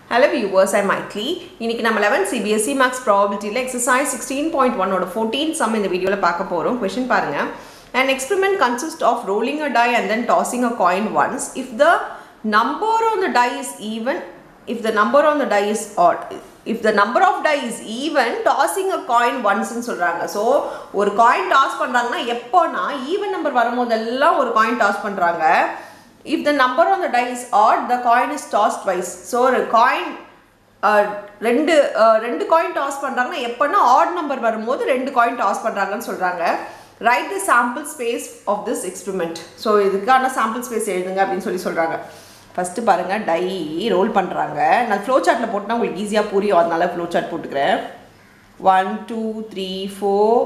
Hello viewers ஐ மைக்லி இன்னைக்கு நம்ம லெவன் சிபிஎஸ்சி மேக்ஸ் ப்ராபிலிட்டியில் எக்ஸசைஸ் சிக்ஸ்டீன் பாயிண்ட் ஒன்னோட ஃபோர்டீன் சம் இந்த வீடியோவில் பார்க்க போகிறோம் கொஷின் பாருங்க An experiment consists of rolling a die and then tossing a coin once. If the number on the die is even, if the number on the die is odd, if the number of die is even, tossing a coin once ன்னு சொல்கிறாங்க so ஒரு coin toss பண்ணுறாங்கன்னா எப்போனா even number வரும்போதெல்லாம் ஒரு coin toss பண்ணுறாங்க if the number on the die is odd the coin is tossed twice so ஒரு coin uh, ரெண்டு uh, ரெண்டு காயின் டாஸ் பண்ணுறாங்கன்னா எப்போனா ஆட் நம்பர் வரும்போது ரெண்டு காயின் டாஸ் பண்ணுறாங்கன்னு சொல்கிறாங்க right the sample space of this experiment so இதுக்கான சாம்பிள் ஸ்பேஸ் எழுதுங்க அப்படின்னு சொல்லி சொல்கிறாங்க ஃபஸ்ட்டு பாருங்கள் டை ரோல் பண்ணுறாங்க நான் ஃப்ளோ சார்ட்டில் போட்டுனா உங்களுக்கு ஈஸியாக புரியும் அதனால ஃப்ளோ சார்ட் போட்டுக்கிறேன் one two three four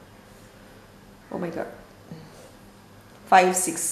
oh my god five six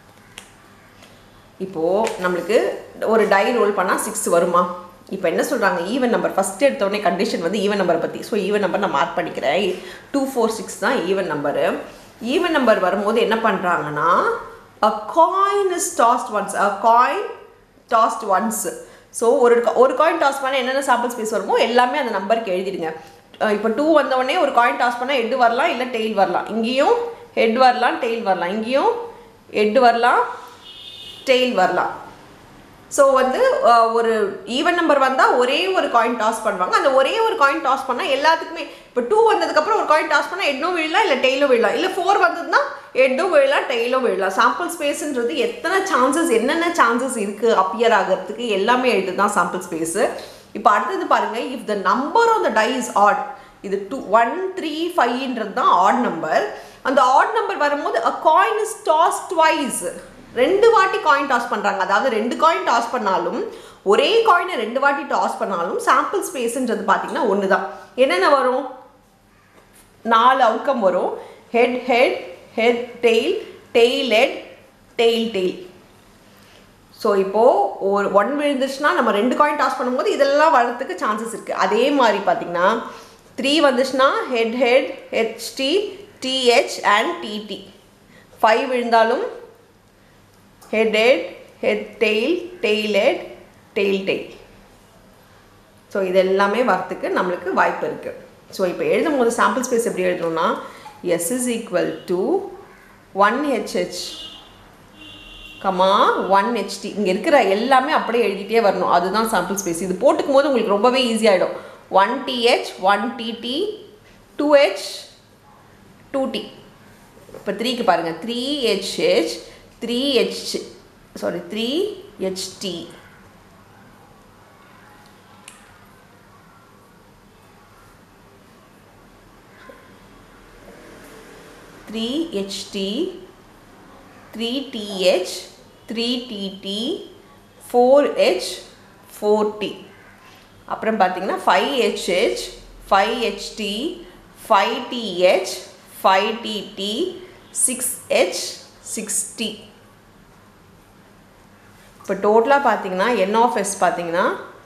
இப்போது நம்மளுக்கு ஒரு டை ரோல் பண்ணால் சிக்ஸ் வருமா இப்போ என்ன சொல்கிறாங்க ஈவன் நம்பர் ஃபஸ்ட் எடுத்தோடனே கண்டிஷன் வந்து ஈவன் நம்பரை பற்றி ஸோ ஈவன் நம்பர் நான் மார்க் பண்ணிக்கிறேன் டூ ஃபோர் சிக்ஸ் தான் ஈவன் நம்பரு ஈவன் நம்பர் வரும்போது என்ன பண்ணுறாங்கன்னா a coin is tossed once a coin tossed once so ஒரு ஒரு காயின் டாஸ் பண்ணால் என்னென்ன சாம்பிள் ஸ்பேஸ் வருமோ எல்லாமே அந்த நம்பருக்கு எழுதிடுங்க இப்போ டூ வந்தவொடனே ஒரு காயின் டாஸ் பண்ணால் ஹெட் வரலாம் இல்லை டெய்ல் வரலாம் இங்கேயும் ஹெட் வரலாம் டெய்ல் வரலாம் இங்கேயும் ஹெட் வரலாம் டெய்ல் வரலாம் ஸோ வந்து ஒரு ஈவன் நம்பர் வந்தால் ஒரே ஒரு காயின் டாஸ் பண்ணுவாங்க அந்த ஒரே ஒரு காயின் டாஸ் பண்ணால் எல்லாத்துக்குமே இப்போ டூ வந்ததுக்கப்புறம் ஒரு காயின் டாஸ் பண்ணால் எட்டும் விழலாம் இல்லை டெய்லும் விழலாம் இல்லை ஃபோர் வந்ததுன்னா எட்டும் விழலாம் டெய்லும் விழலாம் சாம்பிள் ஸ்பேஸுன்றது எத்தனை சான்சஸ் என்னென்ன சான்சஸ் இருக்குது அப்பியர் ஆகிறதுக்கு எல்லாமே எழுது தான் சாம்பிள் ஸ்பேஸு இப்போ அடுத்தது பாருங்கள் if the number on the die is odd இது டூ ஒன் த்ரீ ஃபைவ்ன்றது தான் ஆட் நம்பர் அந்த ஆட் நம்பர் வரும்போது a coin is toss twice ரெண்டு வாட்டி காயின் டாஸ் பண்ணுறாங்க அதாவது ரெண்டு காயின் டாஸ் பண்ணாலும் ஒரே காயினை ரெண்டு வாட்டி டாஸ் பண்ணாலும் சாம்பிள் ஸ்பேஸுன்றது பார்த்தீங்கன்னா ஒன்று தான் என்னென்ன வரும் நாலு அவுட்கம் வரும் head head head tail tail head tail tail so இப்போது ஒரு ஒன் விழுந்துச்சுன்னா நம்ம ரெண்டு காயின் டாஸ் பண்ணும்போது இதெல்லாம் வரதுக்கு சான்சஸ் இருக்குது அதே மாதிரி பார்த்தீங்கன்னா த்ரீ வந்துச்சுன்னா head head HT TH and TT five விழுந்தாலும் head head head tail tail head tail tail so இது எல்லாமே வரத்துக்கு நம்மளுக்கு வாய்ப்பு இருக்குது ஸோ இப்போ எழுதும் போது சாம்பிள் ஸ்பேஸ் எப்படி எழுதணும்னா S is equal to one HH comma one HT இங்கே இருக்கிற எல்லாமே அப்படியே எழுதிட்டே வரணும் அதுதான் சாம்பிள் ஸ்பேஸ் இது போட்டுக்கும் போது உங்களுக்கு ரொம்பவே ஈஸியாகிடும் one TH one TT two H two T இப்போ த்ரீக்கு பாருங்கள் three HH three H sorry three HT three HT three TH three TT four H four T அப்புறம் பார்த்தீங்கன்னா five HH five HT five TH five TT six H six T இப்போ டோட்டலாக பார்த்தீங்கன்னா n of S பார்த்தீங்கன்னா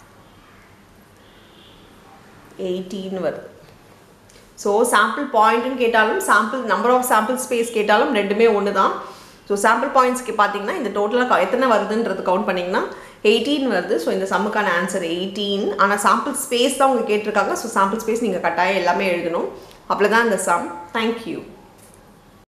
eighteen வருது so sample பாயிண்ட்டுன்னு கேட்டாலும் sample number of sample space கேட்டாலும் ரெண்டுமே ஒன்று தான் ஸோ சாம்பிள் பாயிண்ட்ஸ்க்கு பார்த்தீங்கன்னா இந்த டோட்டலாக எத்தனை வருதுன்றது கவுண்ட் பண்ணிங்கன்னா எயிட்டீன் வருது ஸோ இந்த சம்முக்கான ஆன்சர் எயிட்டீன் ஆனால் சாம்பிள் ஸ்பேஸ் தான் உங்களுக்கு கேட்டிருக்காங்க ஸோ சாம்பிள் ஸ்பேஸ் நீங்கள் கட்டாயம் எல்லாமே எழுதணும் அவ்வளோதான் இந்த சம் தேங்க்யூ